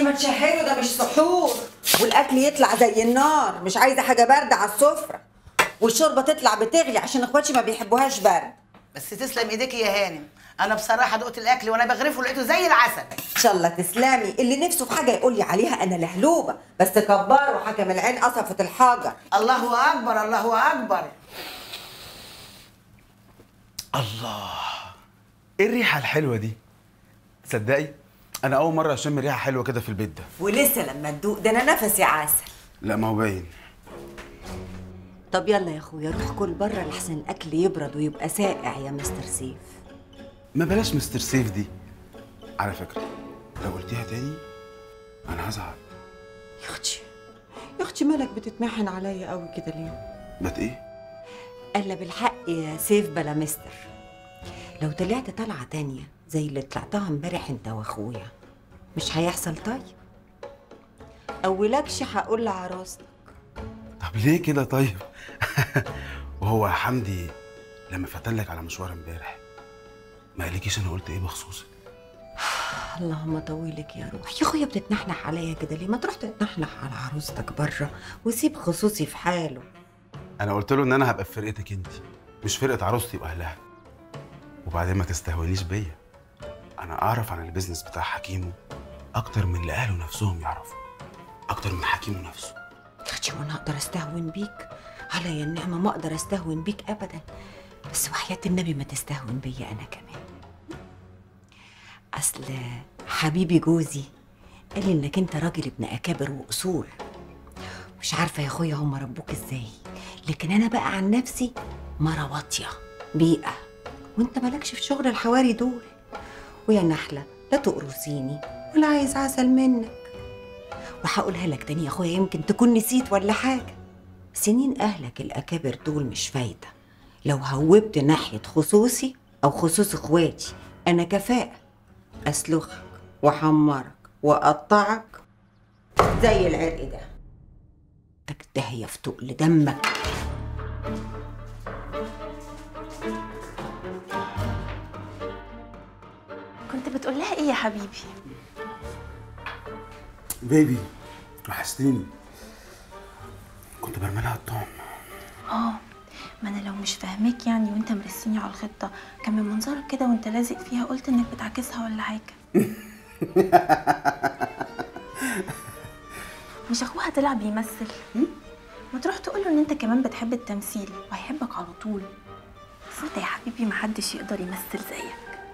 ما تشهره ده مش سحور والاكل يطلع زي النار مش عايزه حاجه بارده على السفره والشوربه تطلع بتغلي عشان اخواتي ما بيحبوهاش برد بس تسلم ايديك يا هانم انا بصراحه دقت الاكل وانا بغرفه لقيته زي العسل ان شاء الله تسلمي اللي نفسه في حاجه يقول لي عليها انا لهلوبه بس كبروا حكم العين قصفت الحجر الله اكبر الله اكبر الله ايه الريحه الحلوه دي تصدقي انا اول مره اشم ريحه حلوه كده في البيت ده ولسه لما تدوق ده انا نفسي عسل لا ما هو باين طب يلا يا اخويا روح كل بره لحسن الاكل يبرد ويبقى ساقع يا مستر سيف ما بلاش مستر سيف دي على فكره لو قلتيها تاني انا هزعل يا اختي يا اختي مالك بتتمحن عليا قوي كده ليه بت ايه قال بالحق يا سيف بلا مستر لو طلعت طلعه تانية زي اللي طلعتها امبارح انت واخويا مش هيحصل طيب اولكش هقول لعراستك طب ليه كده طيب وهو يا حمدي لما فتلك على مشوار امبارح ما قالكيش انا قلت ايه بخصوصك اللهم طولك يا روح يا اخويا بتتنحنح عليا كده ليه ما تروح تتنحنح على عروستك بره وسيب خصوصي في حاله انا قلت له ان انا هبقى في فرقتك انت مش فرقه عروستي واهلها وبعدين ما تستهونيش بيا انا اعرف عن البيزنس بتاع حكيمه اكتر من اللي اهله نفسهم يعرفوا اكتر من حكيمه نفسه يا اختي وانا اقدر استهون بيك عليا النعمه ما اقدر استهون بيك ابدا بس وحياه النبي ما تستهون بيا انا كمان اصل حبيبي جوزي قال لي انك انت راجل ابن اكابر واصول مش عارفه يا اخويا هم ربوك ازاي لكن انا بقى عن نفسي مره واطيه بيئه وانت مالكش في شغل الحواري دول ويا نحله لا تقرصيني ولا عايز عسل منك وهقولها لك تاني يا اخويا يمكن تكون نسيت ولا حاجه سنين اهلك الاكابر دول مش فايده لو هوبت ناحيه خصوصي او خصوص اخواتي انا كفاءه اسلخك واحمرك واقطعك زي العرق ده تجتهي في تقل دمك كنت بتقول لها ايه يا حبيبي بيبي وحشتيني كنت برميلها الطعم اه ما انا لو مش فاهماك يعني وانت مرسيني على الخطه كان من منظرك كده وانت لازق فيها قلت انك بتعكسها ولا حاجه مش اخوها طلع بيمثل ما تروح تقول له ان انت كمان بتحب التمثيل وهيحبك على طول بس انت يا حبيبي محدش يقدر يمثل زيك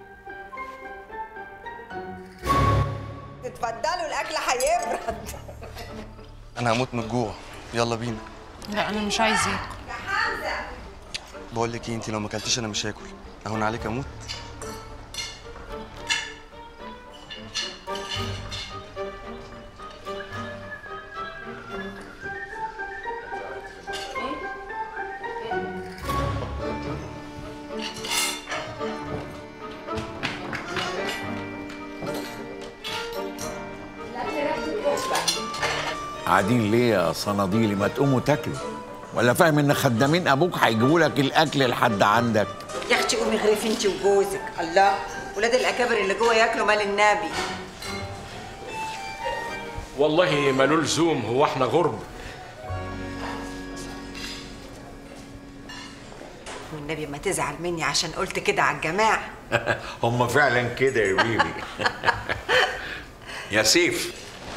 اتفضلوا الاكل هيبرد انا هموت من الجوع يلا بينا لا انا مش عايز اكل بقول لك ايه انت لو ما اكلتيش انا مش هاكل اهون عليك اموت قاعدين ليه يا صناديلي ما تقوموا تاكلوا ولا فاهم ان خدامين ابوك هيجيبوا لك الاكل لحد عندك يا اختي قومي غرفي انت وجوزك الله ولاد الاكابر اللي جوه ياكلوا مال النبي والله مالو لزوم هو احنا غرب والنبي ما تزعل مني عشان قلت كده على الجماعه هم فعلا كده يا بيبي يا سيف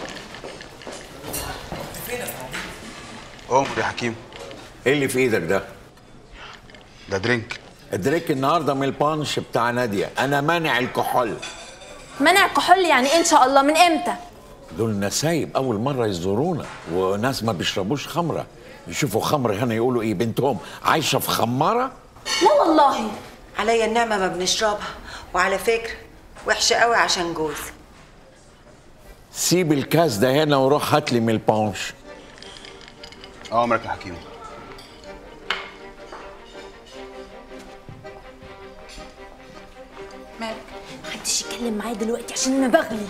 امر يا حكيم ايه اللي في ايدك ده ده درينك ادريك النهارده من البانش بتاع ناديه انا مانع الكحول منع كحول يعني إيه ان شاء الله من امتى دول نسايب اول مره يزورونا وناس ما بيشربوش خمره يشوفوا خمر هنا يقولوا ايه بنتهم عايشه في خماره لا والله عليا النعمه ما بنشربها وعلى فكره وحشه قوي عشان جوزي سيب الكاس ده هنا وروح هات لي من البانش امرك يا حكيم مالك محدش يتكلم معايا دلوقتي عشان انا بغلي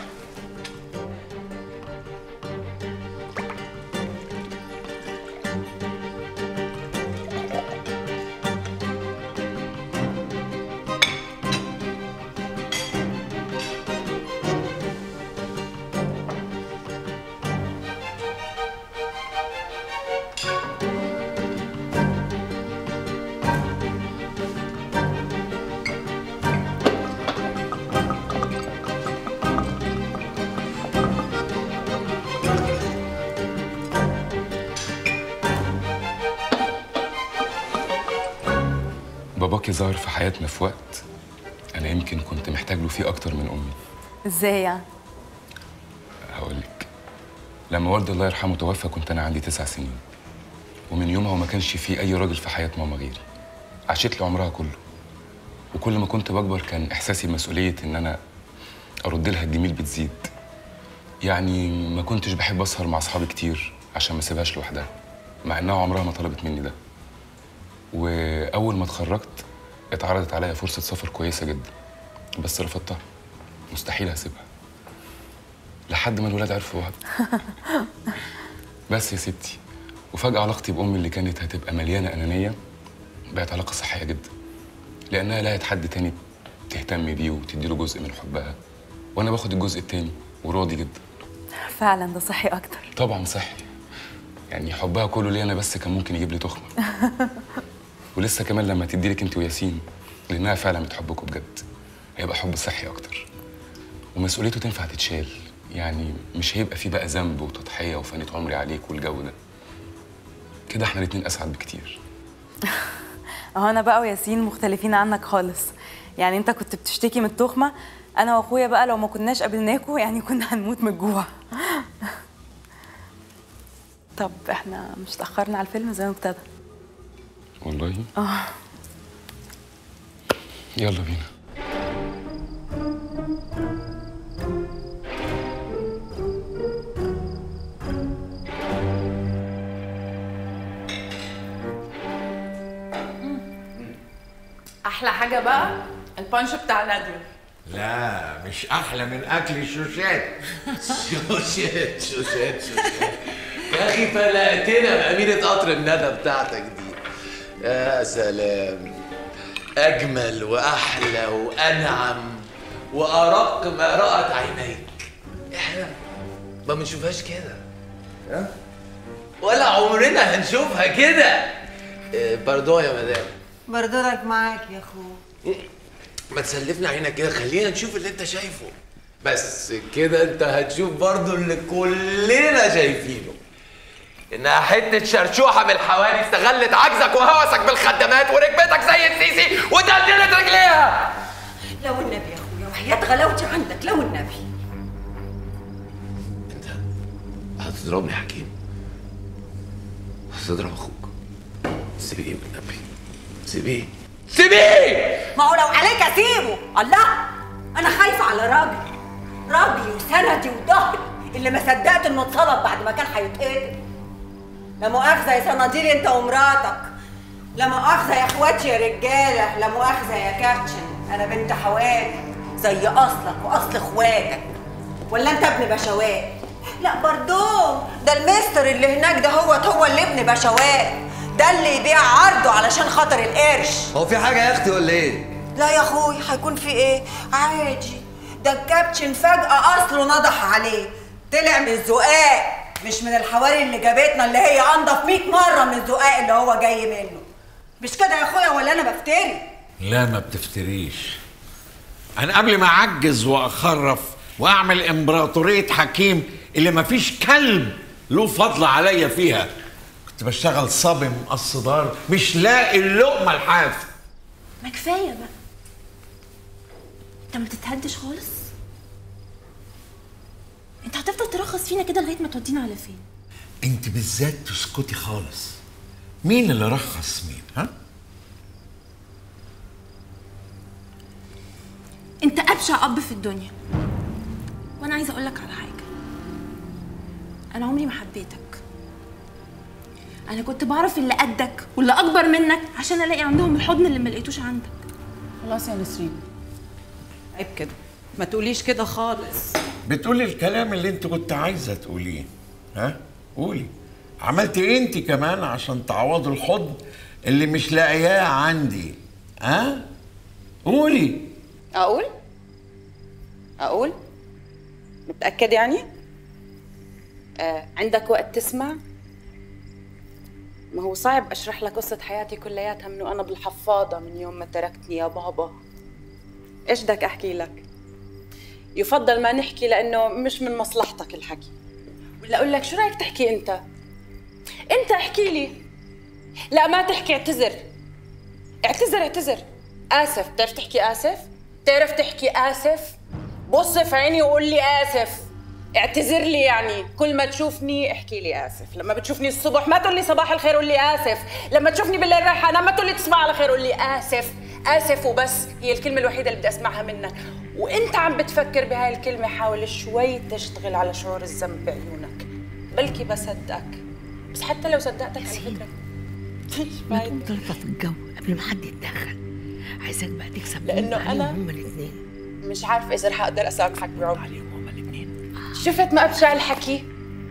باباكي ظهر في حياتنا في وقت انا يمكن كنت محتاج له فيه اكتر من امي ازاي يعني هقول لك لما والدي الله يرحمه توفى كنت انا عندي تسع سنين ومن يومها وما كانش في اي راجل في حياه ماما غيري عاشت لي عمرها كله وكل ما كنت بكبر كان احساسي بمسؤوليه ان انا ارد لها الجميل بتزيد يعني ما كنتش بحب اسهر مع اصحابي كتير عشان ما اسيبهاش لوحدها مع انها عمرها ما طلبت مني ده واول ما اتخرجت اتعرضت عليا فرصه سفر كويسه جدا بس رفضتها مستحيل هسيبها لحد ما الولاد عرفوا بعض بس يا ستي وفجأة علاقتي بأمي اللي كانت هتبقى مليانة أنانية بقت علاقة صحية جدا لأنها لقت حد تاني تهتم بيه وتديله جزء من حبها وأنا باخد الجزء التاني وراضي جدا فعلا ده صحي اكتر طبعا صحي يعني حبها كله ليا أنا بس كان ممكن يجيب لي تخمة ولسه كمان لما تديلك أنت وياسين لأنها فعلا بتحبكم بجد هيبقى حب صحي أكتر ومسؤوليته تنفع تتشال يعني مش هيبقى فيه بقى ذنب وتضحية وفانية عمري عليك والجو ده كده احنا الاتنين أسعد بكتير اهو انا بقى وياسين مختلفين عنك خالص يعني انت كنت بتشتكي من التخمه انا واخويا بقى لو ما كناش قابلناكوا يعني كنا هنموت من الجوع طب احنا مش اتاخرنا على الفيلم زي ما ابتدى والله اه يلا بينا احلى حاجه بقى البانش بتاع ناديه لا مش احلى من اكل الشوشات شوشات شوشات شوشات يا اخي فلقتنا بأميرة قطر الندى بتاعتك دي يا سلام اجمل واحلى وانعم وارق ما رأت عينيك احنا ما بنشوفهاش كده ها ولا عمرنا هنشوفها كده آه، باردون يا مدام بردرك معاك يا اخو ما تسلفنا عينك كده خلينا نشوف اللي انت شايفه بس كده انت هتشوف برضو اللي كلنا شايفينه انها حته شرشوحه من الحواري استغلت عجزك وهوسك بالخدمات وركبتك زي السيسي ودلدلت رجليها لو النبي يا اخويا وحياة غلاوتي عندك لو النبي هتضربني يا حكيم هتضرب اخوك سيبيه بالنبي سيبيه سيبيه ما هو لو عليك اسيبه الله انا خايفه على راجل راجلي وسندي وظهري اللي ما صدقت انه اتصلب بعد ما كان هيتقتل لا مؤاخذه يا صناديل انت ومراتك لا مؤاخذه يا اخواتي يا رجاله لا مؤاخذه يا كابتن انا بنت حوالي زي اصلك واصل اخواتك ولا انت ابن بشوات لا بردون ده المستر اللي هناك ده هو هو اللي ابن بشوات ده اللي يبيع عرضه علشان خاطر القرش هو في حاجة يا أختي ولا إيه؟ لا يا اخوي هيكون في ايه عادي ده الكابتن فجأة اصله نضح عليه طلع من الزقاق مش من الحواري اللي جابتنا اللي هي انضف 100 مرة من الزقاق اللي هو جاي منه مش كده يا اخويا ولا انا بفتري لا ما بتفتريش انا قبل ما اعجز واخرف واعمل امبراطوريه حكيم اللي ما فيش كلب له فضل عليا فيها كنت بشتغل صبي مقص دار مش لاقي اللقمه الحاف ما كفايه بقى انت ما تتهدش خالص انت هتفضل ترخص فينا كده لغايه ما تودينا على فين انت بالذات تسكتي خالص مين اللي رخص مين ها انت ابشع اب في الدنيا وانا عايزه اقول لك على حاجه انا عمري ما حبيتك انا كنت بعرف اللي قدك واللي اكبر منك عشان الاقي عندهم الحضن اللي ما لقيتوش عندك خلاص يا نسرين عيب كده ما تقوليش كده خالص بتقولي الكلام اللي انت كنت عايزه تقوليه ها قولي عملت ايه انت كمان عشان تعوضي الحضن اللي مش لاقياه عندي ها قولي اقول اقول متاكد يعني آه عندك وقت تسمع ما هو صعب اشرح لك قصه حياتي كلياتها من وانا بالحفاضه من يوم ما تركتني يا بابا ايش بدك احكي لك يفضل ما نحكي لانه مش من مصلحتك الحكي ولا اقول لك شو رايك تحكي انت انت احكي لي لا ما تحكي اعتذر اعتذر اعتذر اسف بتعرف تحكي اسف بتعرف تحكي اسف بص في عيني وقول لي اسف اعتذر لي يعني كل ما تشوفني احكي لي اسف لما بتشوفني الصبح ما تقول لي صباح الخير قول لي اسف لما تشوفني بالليل رايحه انام ما تقول لي تصبح على خير قول لي اسف اسف وبس هي الكلمه الوحيده اللي بدي اسمعها منك وانت عم بتفكر بهاي الكلمه حاول شوي تشتغل على شعور الذنب بعيونك بلكي بصدقك بس حتى لو صدقتك على فكره ما تقوم تلطف الجو قبل ما حد يتدخل عايزاك بقى تكسب لأنه بونت عليهم أنا- هما الاثنين مش عارفه اذا رح اقدر اسامحك بعمري شفت ما ابشع الحكي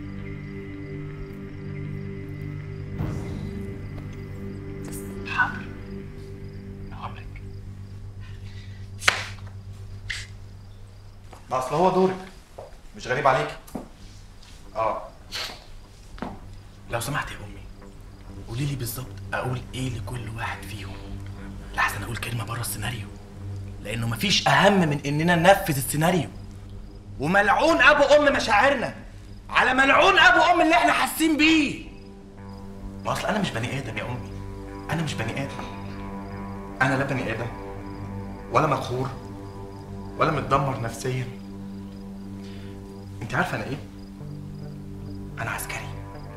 ما اصل هو دورك مش غريب عليك اه لو سمحت يا امي قولي لي بالظبط اقول ايه لكل واحد فيهم لحسن اقول كلمه بره السيناريو لانه مفيش اهم من اننا ننفذ السيناريو وملعون ابو ام مشاعرنا على ملعون ابو ام اللي احنا حاسين بيه ما اصل انا مش بني ادم يا امي انا مش بني ادم انا لا بني ادم ولا مقهور ولا متدمر نفسيا انت عارفه انا ايه انا عسكري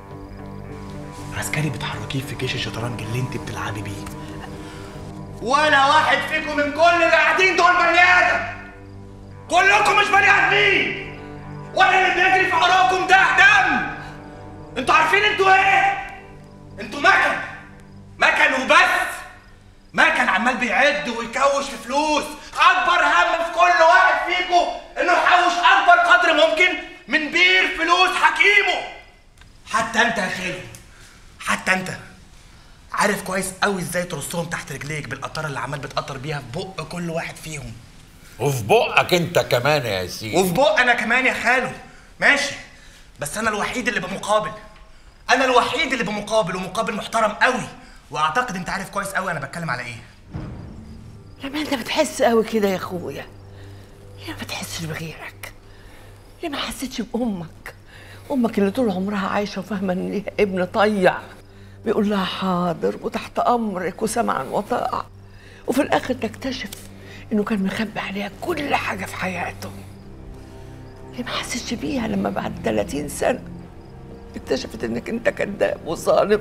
عسكري بتحركيه في جيش الشطرنج اللي انت بتلعبي بيه ولا واحد فيكم من كل اللي قاعدين دول بني ادم كلكم مش بني ادمين ولا اللي بيجري في عروقكم ده دم انتوا عارفين انتوا ايه انتوا مكن مكن وبس مكن عمال بيعد ويكوش في فلوس اكبر هم في كل واحد فيكم انه يحوش اكبر قدر ممكن من بير فلوس حكيمه حتى انت يا خالد حتى انت عارف كويس قوي ازاي ترصهم تحت رجليك بالقطاره اللي عمال بتقطر بيها في بق كل واحد فيهم وفي بقك انت كمان يا ياسين وفي بق انا كمان يا خالو ماشي بس انا الوحيد اللي بمقابل انا الوحيد اللي بمقابل ومقابل محترم قوي واعتقد انت عارف كويس قوي انا بتكلم على ايه لما انت بتحس قوي كده يا اخويا ليه ما بتحسش بغيرك ليه ما حسيتش بامك امك اللي طول عمرها عايشه وفاهمه ان ليها ابن طيع بيقول لها حاضر وتحت امرك وسمعا وطاعه وفي الاخر تكتشف انه كان مخبي عليها كل حاجه في حياته ليه ما حسيتش بيها لما بعد 30 سنه اكتشفت انك انت كذاب وظالم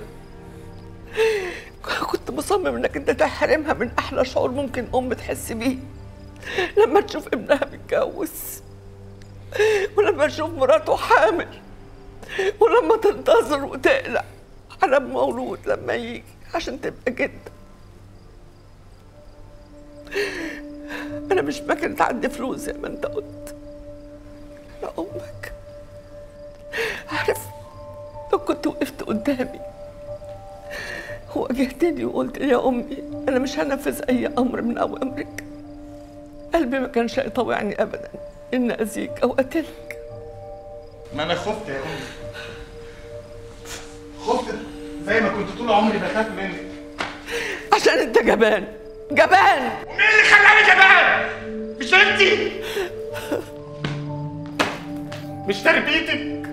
كنت مصمم انك انت تحرمها من احلى شعور ممكن ام تحس بيه لما تشوف ابنها متجوز ولما تشوف مراته حامل ولما تنتظر وتقلق على مولود لما يجي عشان تبقى جدة انا مش مكنة عندي فلوس زي ما انت قلت انا امك عارف لو كنت وقفت قدامي واجهتني وقلت لي يا امي انا مش هنفذ اي امر من اوامرك قلبي ما كانش هيطوعني ابدا ان اذيك او اقتلك ما انا خفت يا امي خفت زي ما كنت طول عمري بخاف منك عشان انت جبان جبان ومين اللي خلاني جبان مش انتي مش تربيتك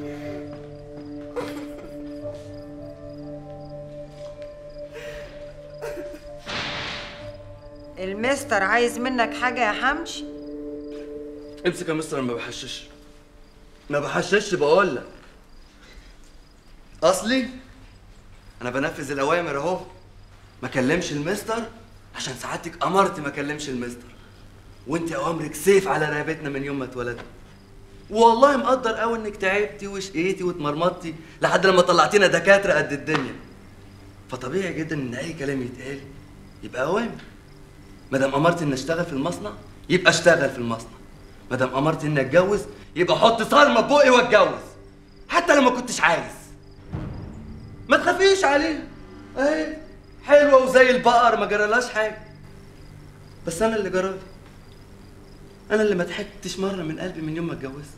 المستر عايز منك حاجة يا حمش امسك يا مستر أنا ما بحشش ما بحشش بقول لك اصلي انا بنفذ الاوامر اهو ما كلمش المستر عشان سعادتك امرت ما كلمش المستر وانت اوامرك سيف على رقبتنا من يوم ما اتولدنا والله مقدر قوي انك تعبتي وشقيتي واتمرمطتي لحد لما طلعتينا دكاتره قد الدنيا فطبيعي جدا ان اي كلام يتقال يبقى اوامر ما دام امرت اني اشتغل في المصنع يبقى اشتغل في المصنع ما دام امرت اني اتجوز يبقى احط صالمه بقي واتجوز حتى لو ما كنتش عايز ما تخافيش عليها اهي حلوه وزي البقر ما جرالهاش حاجه بس انا اللي جرالي انا اللي ما ضحكتش مره من قلبي من يوم ما اتجوزت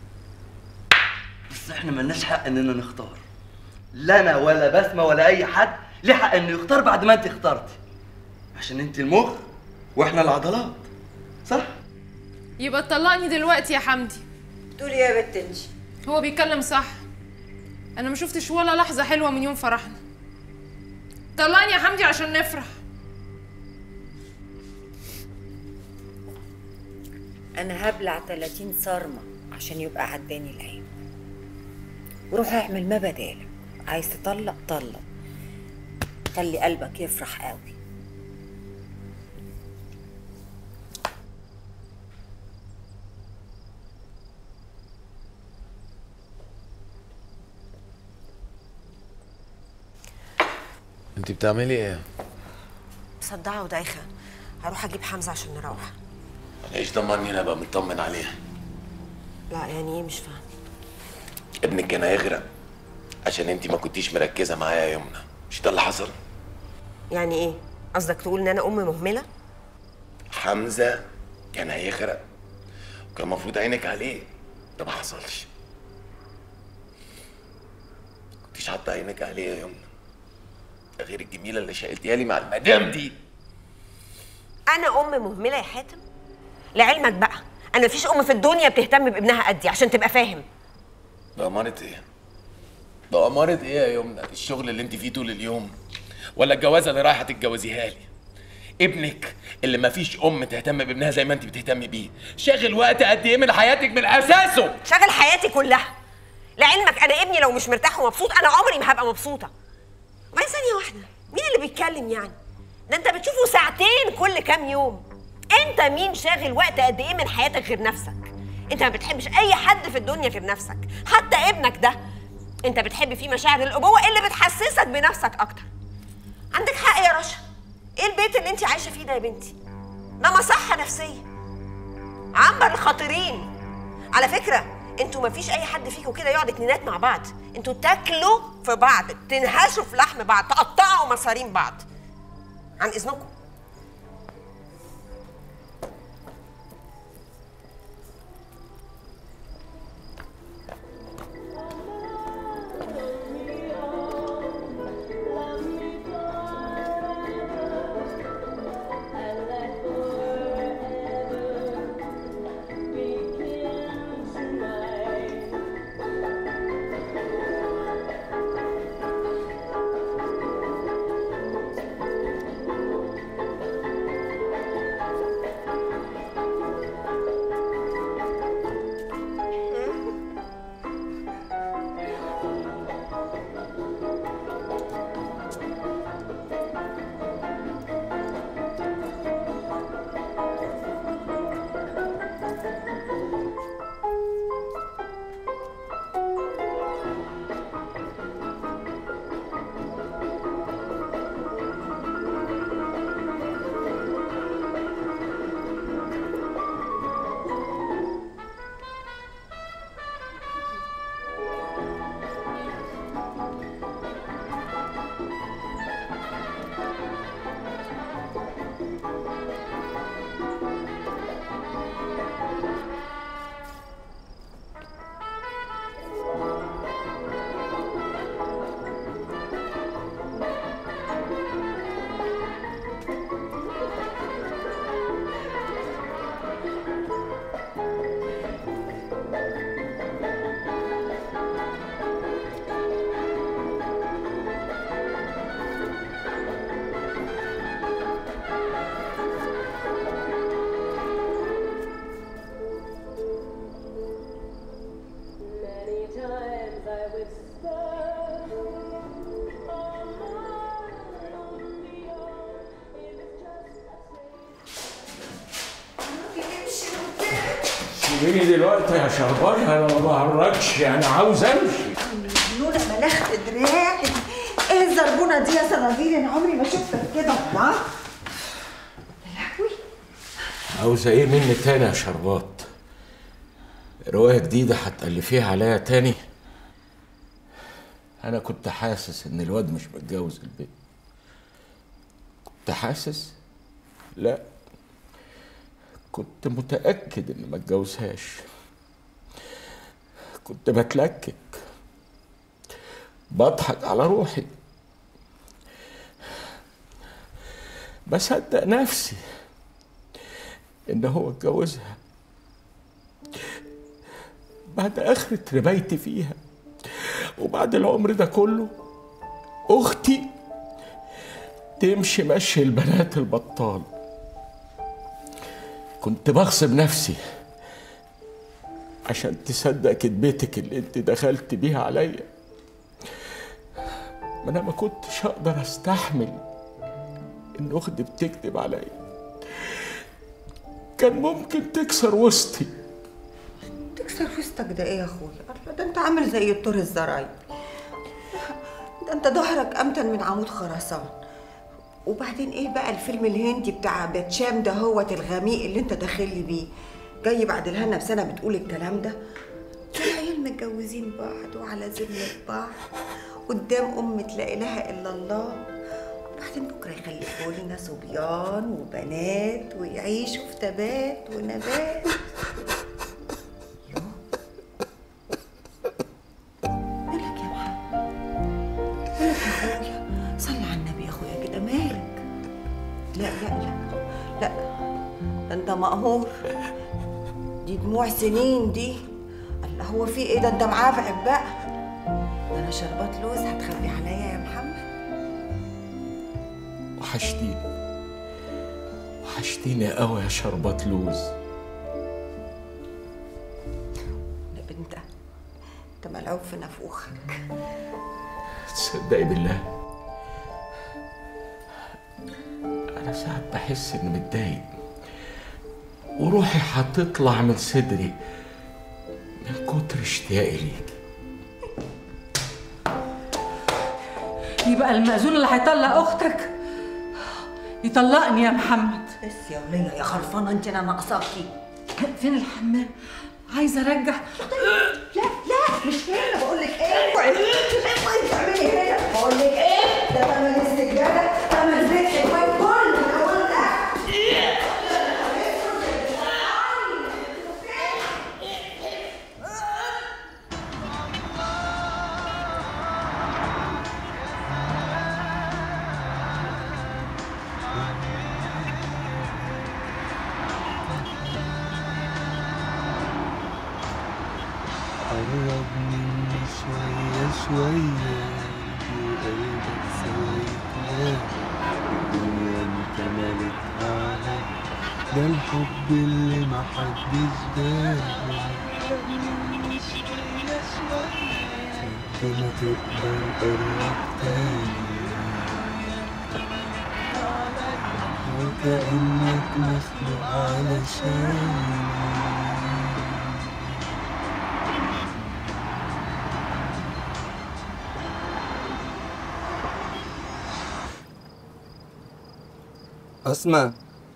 بس احنا ملناش حق اننا نختار لا انا ولا بسمه ولا اي حد ليه حق انه يختار بعد ما انت اخترتي عشان انت المخ واحنا العضلات صح يبقى تطلقني دلوقتي يا حمدي تقولي يا بنت انت هو بيتكلم صح انا ما شفتش ولا لحظه حلوه من يوم فرحنا طلقني يا حمدي عشان نفرح انا هبلع 30 صرمه عشان يبقى عداني العيب وروح اعمل ما بدالك عايز تطلق طلق خلي قلبك يفرح قوي انت بتعملي ايه؟ مصدعه ودايخه هروح اجيب حمزه عشان نروح انا ايش ضمني انا ابقى مطمن عليها لا يعني ايه مش فاهم ابنك كان هيغرق عشان انت ما كنتيش مركزه معايا يا يمنى مش ده اللي حصل يعني ايه قصدك تقول ان انا ام مهمله حمزه كان هيغرق وكان المفروض عينك عليه ده ما حصلش كنتيش حاطه عينك عليه يا يمنى ده غير الجميله اللي شقلتيها لي مع المدام دي انا ام مهمله يا حاتم لعلمك بقى انا مفيش ام في الدنيا بتهتم بابنها قدي عشان تبقى فاهم بأمارة ايه؟ بأمارة ايه يا يمنى؟ الشغل اللي انت فيه طول اليوم ولا الجوازة اللي رايحة تتجوزيها لي؟ ابنك اللي مفيش ام تهتم بابنها زي ما انت بتهتمي بيه شاغل وقت قد ايه من حياتك من اساسه شغل حياتي كلها لعلمك انا ابني لو مش مرتاح ومبسوط انا عمري ما هبقى مبسوطه وبعدين ثانيه واحده مين اللي بيتكلم يعني ده انت بتشوفه ساعتين كل كام يوم انت مين شاغل وقت قد ايه من حياتك غير نفسك انت ما بتحبش اي حد في الدنيا غير نفسك حتى ابنك ده انت بتحب فيه مشاعر الابوه اللي بتحسسك بنفسك اكتر عندك حق يا رشا ايه البيت اللي انت عايشه فيه ده يا بنتي ده مصحه نفسيه عنبر الخاطرين على فكره انتوا ما فيش اي حد فيكم كده يقعد اتنينات مع بعض انتوا تاكلوا في بعض تنهشوا في لحم بعض تقطعوا مصارين بعض عن اذنكم سيبيني دلوقتي يا شربان انا ما بهرجش يعني عاوز امشي لولا ملخت دراعي ايه الزربونه دي يا صناديل انا عمري ما شفتك كده الله عاوزه ايه مني تاني يا شربات روايه جديده هتالفيها عليا تاني انا كنت حاسس ان الواد مش متجوز البيت كنت حاسس لا كنت متاكد ان ما اتجوزهاش كنت بتلكك بضحك على روحي بصدق نفسي ان هو اتجوزها بعد اخرة رمايتي فيها وبعد العمر ده كله اختي تمشي مشي البنات البطال كنت بغصب نفسي عشان تصدق كدبتك اللي انت دخلت بيها عليا ما انا ما كنتش اقدر استحمل ان اختي بتكذب عليا كان ممكن تكسر وسطي تكسر وسطك ده ايه يا اخويا ده انت عامل زي الطور الزراعي ده انت ظهرك امتن من عمود خرسان وبعدين ايه بقى الفيلم الهندي بتاع باتشام ده هوت الغميق اللي انت داخلي بيه جاي بعد الهنا بسنه بتقول الكلام ده العيال متجوزين بعض وعلى ذمة بعض قدام أمة لا إله إلا الله وبعدين بكرة يخلفوا لنا صبيان وبنات ويعيشوا في تبات ونبات مالك يا محمد مالك يا أخويا صلي على النبي يا أخويا كده مالك لا لا لا لا ده أنت مقهور دي دموع سنين دي الله هو في ايه ده انت معافعب بقى ده انا شربات لوز هتخبي عليا يا محمد وحشتيني وحشتيني قوي يا شربات لوز يا بنت انت ملعوب في نافوخك تصدقي بالله انا ساعات بحس اني متضايق وروحي هتطلع من صدري من كتر اشتياقي ليك يبقى المأذون اللي هيطلق أختك يطلقني يا محمد بس يا ولية يا خرفانة انت انا ناقصاكي فين الحمام؟ عايزة أرجع لا لا مش هنا بقول لك ايه اوعي اوعي تعملي هنا بقول لك ايه ده ثمن السجادة ثمن البيت حكاية كل من اول لاخر قرب مني شوية شوية وقلبك سويتها الدنيا انت ملكها عليا ده الحب اللي ما حدش داها انت ما تقدر قرب تاني وكأنك مخلوق علشاني اسمع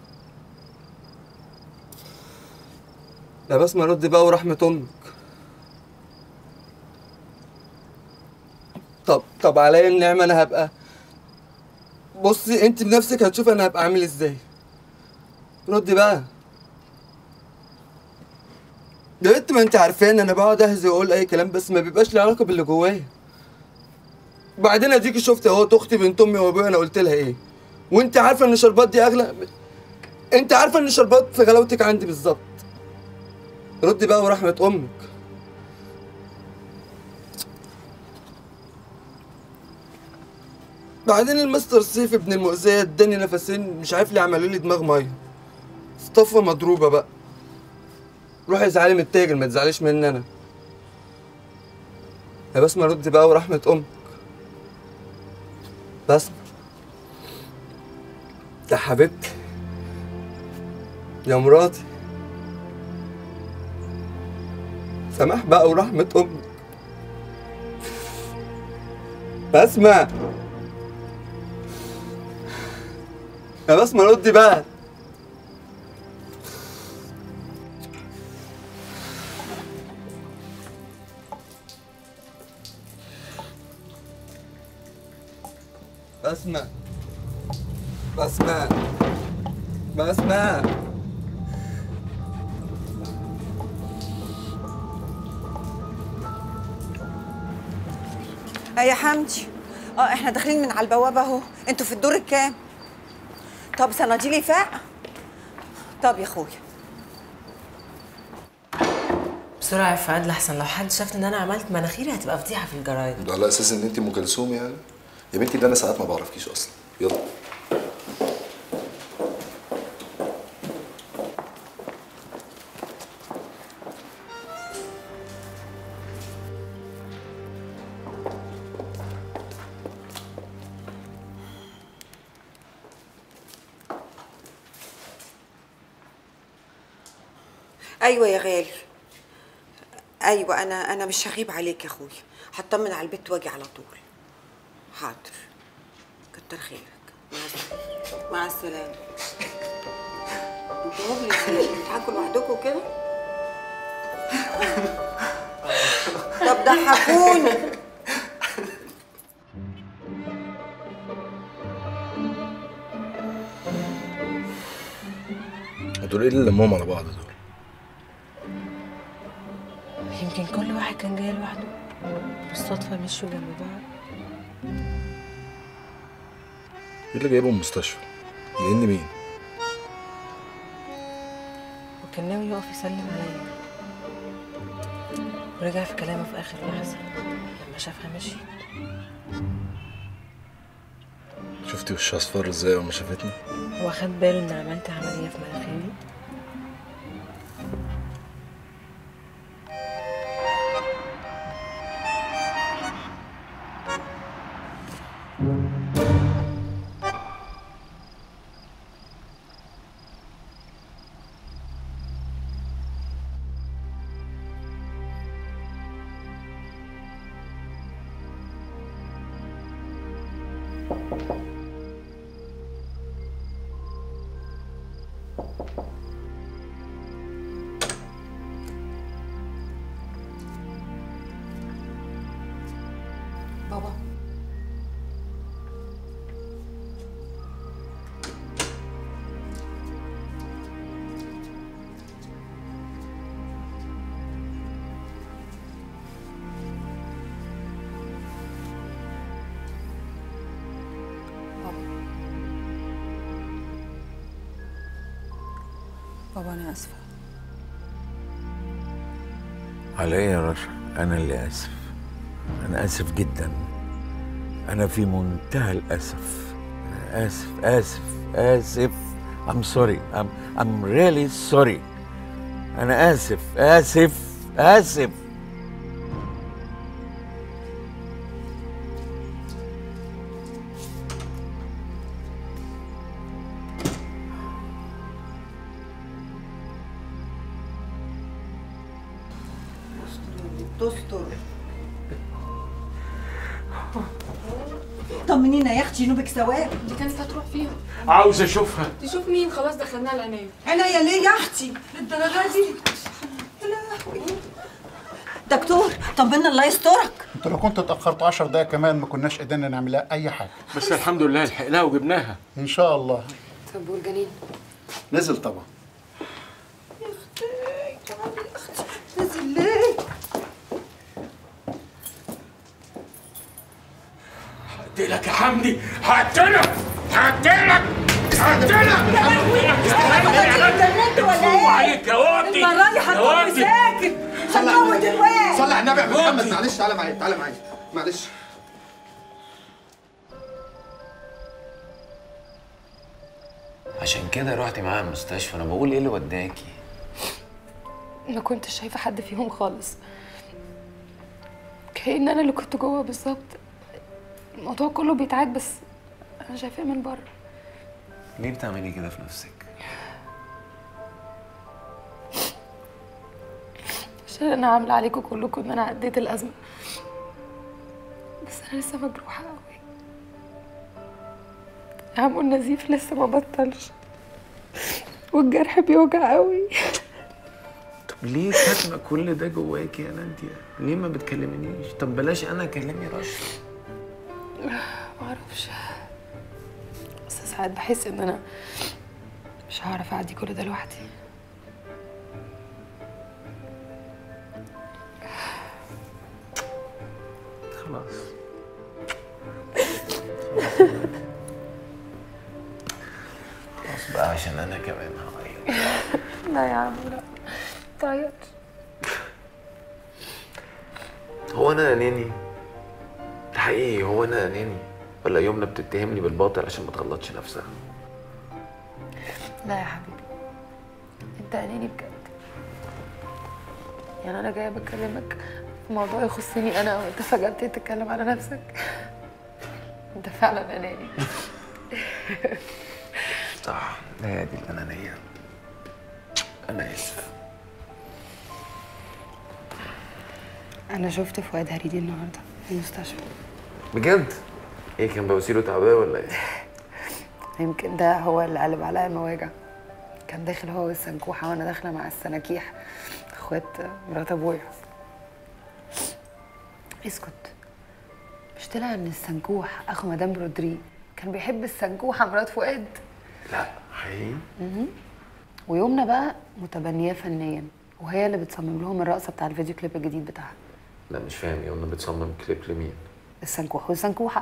يا بسمة رد بقى ورحمة أمك طب طب عليا النعمة أنا هبقى بصي أنت بنفسك هتشوفي أنا هبقى عامل إزاي ردي بقى يا بنت ما أنت عارفاني أنا بقعد أهزي وأقول أي كلام بس ما بيبقاش لي علاقة باللي جوايا وبعدين أديكي شفتي أهو أختي بنت أمي وأبويا أنا قلت لها إيه وأنت عارفة إن شربات دي أغلى أنت عارفة إن شربات في غلاوتك عندي بالظبط ردي بقى ورحمة أمك بعدين المستر سيف ابن المؤذية اداني نفسين مش عارف ليه عملوا لي دماغ مية اصطفى مضروبة بقى روحي ازعلي من التاجر ما تزعليش مني انا يا بسمة ردي بقى ورحمة أمك بسمة يا حبيبتي يا مراتي سماح بقى ورحمة أمك بسمة يا بسمة ردي بقى بسمة بسمة بسمة اه يا حمدي اه احنا داخلين من على البوابه اهو انتوا في الدور الكام طب صناديلي فاق طب يا اخويا بسرعة يا فؤاد لحسن لو حد شافني ان انا عملت مناخيري هتبقى فضيحة في الجرايد ده على اساس ان انت ام كلثوم يعني يا بنتي ده انا ساعات ما بعرفكيش اصلا يلا ايوه يا غالي ايوه انا انا مش هغيب عليك يا اخويا هطمن على البيت واجي على طول حاضر كتر خيرك مع السلامه مع السلامه انتوا مبلغ بتضحكوا لوحدكم كده طب ضحكوني دول ايه اللي لمهم على بعض دول يمكن كل واحد كان جاي لوحده بالصدفة مشوا جنب بعض ايه اللي جايبهم المستشفى لان مين وكان ناوي يقف يسلم عليا ورجع في كلامه في آخر لحظة لما شافها مشي شفتي وش اصفر ازاي اول ما شافتني هو خد باله إن عملت عملية في مناخيري بابا بابا انا اسفه على ايه يا رشا انا اللي اسف انا اسف جدا انا في منتهى الاسف أنا اسف اسف اسف I'm sorry I'm, I'm really sorry انا اسف اسف اسف تستر طمنينا يا اختي نوبك سواء دي كانت هتروح فيهم عاوز اشوفها تشوف مين خلاص دخلناها العناية عناية ليه يا اختي للدرجه دي يا لهوي. دكتور طمنا الله يسترك انت لو كنت اتاخرت 10 دقايق كمان ما كناش قدرنا نعمل لها اي حاجه بس الحمد لله لحقناها وجبناها ان شاء الله طب والجنين نزل طبعا نزل ليه هقتلك يا حمدي هقتلك هقتلك هقتلك اتجننت ولا ايه؟ عليك يا وطي المرة دي يا هتقومي وطي. ساكت هتموت الواد صلح النبي يا محمد معلش تعالى معايا تعالى معايا معلش عشان كده رحت معاها المستشفى انا بقول ايه اللي وداكي ما كنتش شايفة حد فيهم خالص كأن أنا اللي كنت جوه بالظبط الموضوع كله بيتعاد بس أنا شايفاه من بره ليه بتعملي كده في نفسك عشان أنا عاملة عليكم كلكم إن أنا عديت الأزمة بس أنا لسه مجروحة أوي عمو النزيف لسه ما بطلش والجرح بيوجع أوي طب ليه كاتمه كل ده جواكي يا ناديه ليه ما بتكلمنيش طب بلاش انا اكلمي رشا معرفش بس ساعات بحس ان انا مش هعرف اعدي كل ده لوحدي خلاص خلاص بقى عشان انا كمان هعيط لا يا عم لا طيب هو انا اناني ده حقيقي هو انا اناني ولا يومنا بتتهمني بالباطل عشان ما تغلطش نفسها لا يا حبيبي انت اناني بجد يعني انا جايه بكلمك في موضوع يخصني انا وانت فجاه ابتديت تتكلم على نفسك انت فعلا اناني صح هي دي الانانيه انا اسف انا شفت فؤاد هريدي النهارده في المستشفى بجد ايه كان بوسيله تعبان ولا ايه يمكن ده هو اللي قلب عليا المواجع كان داخل هو والسنكوحه وانا داخله مع السناكيح اخوات مرات ابويا اسكت مش طلع ان السنكوح اخو مدام رودري كان بيحب السنكوحه مرات فؤاد لا حقيقي مهم. ويومنا بقى متبنياه فنيا وهي اللي بتصمم لهم الرقصه بتاع الفيديو كليب الجديد بتاعها لا مش فاهم ايه قلنا بتصمم كليب لمين السنكوح والسنكوحه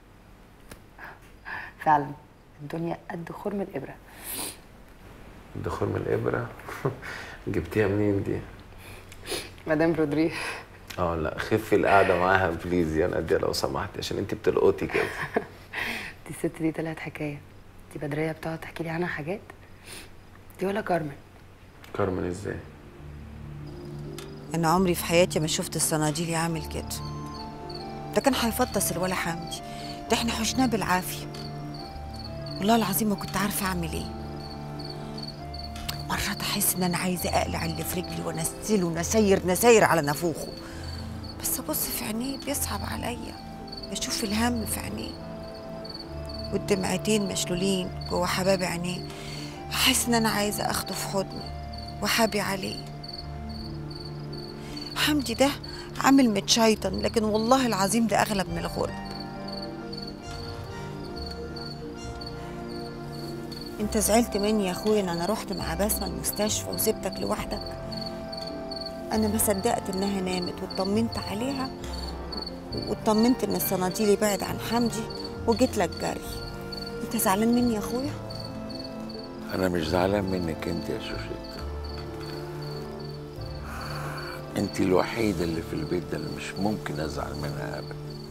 فعلا الدنيا قد خرم الابره ده خرم الابره جبتيها منين دي مدام رودري اه لا خفي القعده معاها بليز يا ناديه لو سمحتي عشان انت بتلقطي كده دي الست دي طلعت حكايه دي بدريه بتقعد تحكي لي عنها حاجات دي ولا كارمن كارمن ازاي انا عمري في حياتي ما شفت الصناديل يعمل كده ده كان هيفطس الولا حمدي ده احنا حشناه بالعافيه والله العظيم ما كنت عارفه اعمل ايه مرات احس ان انا عايزه اقلع اللي في رجلي وانزله نساير نساير على نافوخه بس ابص في عينيه بيصعب عليا بشوف الهم في عينيه والدمعتين مشلولين جوه حباب عينيه احس ان انا عايزه اخده في حضني وحابي عليه حمدي ده عامل متشيطن لكن والله العظيم ده اغلب من الغرب انت زعلت مني يا اخويا ان انا رحت مع بسمه المستشفى وسبتك لوحدك انا ما صدقت انها نامت واطمنت عليها واطمنت ان الصناديل بعد عن حمدي وجيت لك جري انت زعلان مني يا اخويا انا مش زعلان منك انت يا شوشيت انت الوحيده اللي في البيت ده اللي مش ممكن ازعل منها ابدا